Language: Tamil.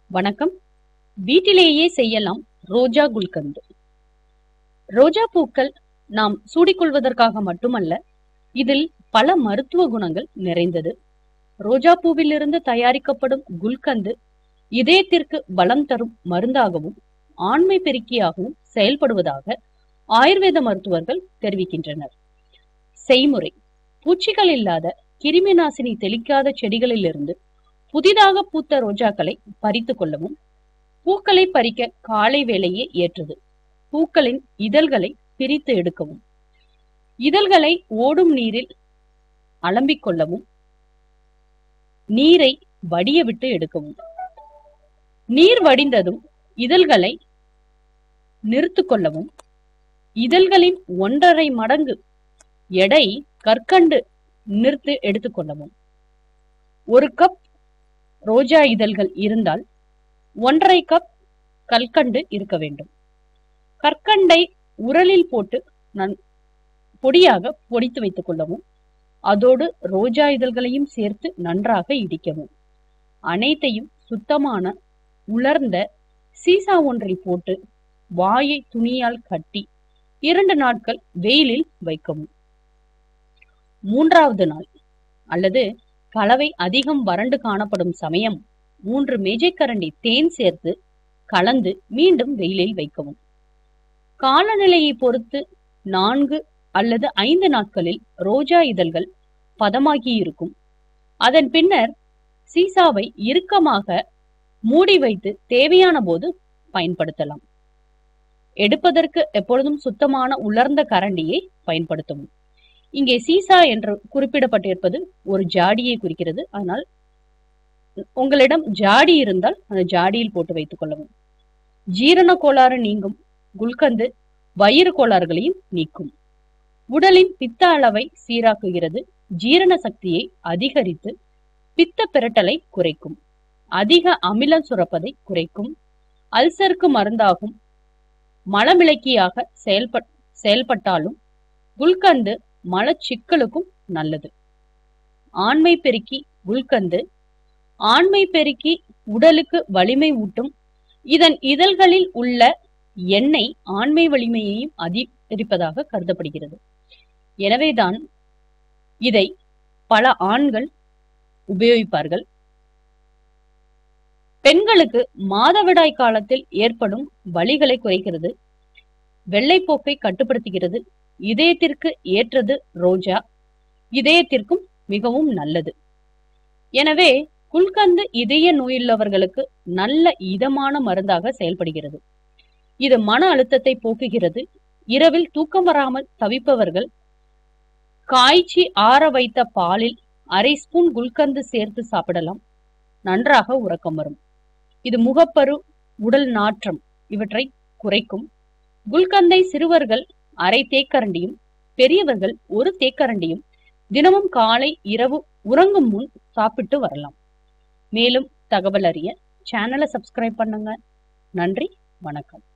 வணக்கம் வீட்டிலேயே செய்யலாம் ரோஜா குல்கந்து ரோஜா பூக்கள் நாம் சூடிக்கொள்வதற்காக மட்டுமல்ல இதில் பல மருத்துவ குணங்கள் நிறைந்தது ரோஜா பூவிலிருந்து தயாரிக்கப்படும் குல்கந்து இதயத்திற்கு பலம் தரும் மருந்தாகவும் ஆண்மை பெருக்கியாகவும் செயல்படுவதாக ஆயுர்வேத மருத்துவர்கள் தெரிவிக்கின்றனர் செய்முறை பூச்சிகள் இல்லாத கிருமி நாசினி தெளிக்காத செடிகளிலிருந்து புதிதாக பூத்த ரோஜாக்களை பறித்து கொள்ளவும் பூக்களை பறிக்க காலை வேளையே ஏற்றது பூக்களின் இதழ்களை பிரித்து எடுக்கவும் இதழ்களை ஓடும் நீரில் அலம்பிக் கொள்ளவும் நீரை வடிய விட்டு எடுக்கவும் நீர் வடிந்ததும் இதழ்களை நிறுத்து கொள்ளவும் இதழ்களின் ஒன்றரை மடங்கு எடை கற்கண்டு நிறுத்து எடுத்துக்கொள்ளவும் ஒரு கப் ரோஜா இதழ்கள் இருந்தால் ஒன்றரை கப் கல்கண்டு இருக்க வேண்டும் கற்கண்டை உரலில் போட்டு நன் பொடியாக பொடித்து வைத்துக் கொள்ளவும் அதோடு ரோஜா இதழ்களையும் சேர்த்து நன்றாக இடிக்கவும் அனைத்தையும் சுத்தமான உலர்ந்த சீசா ஒன்றில் போட்டு வாயை துணியால் கட்டி இரண்டு நாட்கள் வெயிலில் வைக்கவும் மூன்றாவது நாள் அல்லது கலவை அதிகம் வறண்டு காணப்படும் சமயம் மூன்று மேஜைக்கரண்டி தேன் சேர்த்து கலந்து மீண்டும் வெயிலில் வைக்கவும் காலநிலையை பொறுத்து நான்கு அல்லது ஐந்து நாட்களில் ரோஜா இதழ்கள் பதமாகி இருக்கும் அதன் பின்னர் சீசாவை இறுக்கமாக மூடி வைத்து தேவையான போது பயன்படுத்தலாம் எடுப்பதற்கு எப்பொழுதும் சுத்தமான உலர்ந்த கரண்டியை பயன்படுத்தவும் இங்கே சீசா என்று குறிப்பிடப்பட்டிருப்பது ஒரு ஜாடியை குறிக்கிறது ஆனால் உங்களிடம் ஜாடி இருந்தால் அந்த ஜாடியில் போட்டு வைத்துக் கொள்ளவும் ஜீரண கோளாறு நீங்கும் குல்கந்து வயிறு கோளாறுகளையும் நீக்கும் உடலின் பித்த அளவை சீராக்குகிறது ஜீரண சக்தியை அதிகரித்து பித்த பிரட்டலை குறைக்கும் அதிக அமிலம் சுரப்பதை குறைக்கும் அல்சருக்கு மருந்தாகும் மலமிளக்கியாக செயல்பட் செயல்பட்டாலும் குல்கந்து மலச்சிக்கலுக்கும் நல்லது ஆண்மை பெருக்கி குல்கந்து ஆண்மை பெருக்கி உடலுக்கு வலிமை ஊட்டும் இதன் இதழ்களில் உள்ள எண்ணெய் ஆண்மை வலிமையையும் அதிகரிப்பதாக கருதப்படுகிறது எனவேதான் இதை பல ஆண்கள் உபயோகிப்பார்கள் பெண்களுக்கு மாதவிடாய் காலத்தில் ஏற்படும் வலிகளை குறைக்கிறது வெள்ளைப்போக்கை கட்டுப்படுத்துகிறது இதயத்திற்கு ஏற்றது ரோஜா இதயத்திற்கும் மிகவும் நல்லது எனவே குல்கந்து இதய நோயுள்ளவர்களுக்கு நல்ல இதமான மருந்தாக செயல்படுகிறது இது மன அழுத்தத்தை போக்குகிறது இரவில் தூக்கம் வராமல் தவிப்பவர்கள் காய்ச்சி ஆற வைத்த பாலில் அரை ஸ்பூன் குல்கந்து சேர்த்து சாப்பிடலாம் நன்றாக உறக்கம் வரும் இது முகப்பரு உடல் நாற்றம் இவற்றை குறைக்கும் குல்கந்தை சிறுவர்கள் அரை தேக்கரண்டியும் பெரியவர்கள் ஒரு தேக்கரண்டியும் தினமும் காலை இரவு உறங்கும் முன் சாப்பிட்டு வரலாம் மேலும் தகவல் அறிய சேனலை சப்ஸ்கிரைப் பண்ணுங்க நன்றி வணக்கம்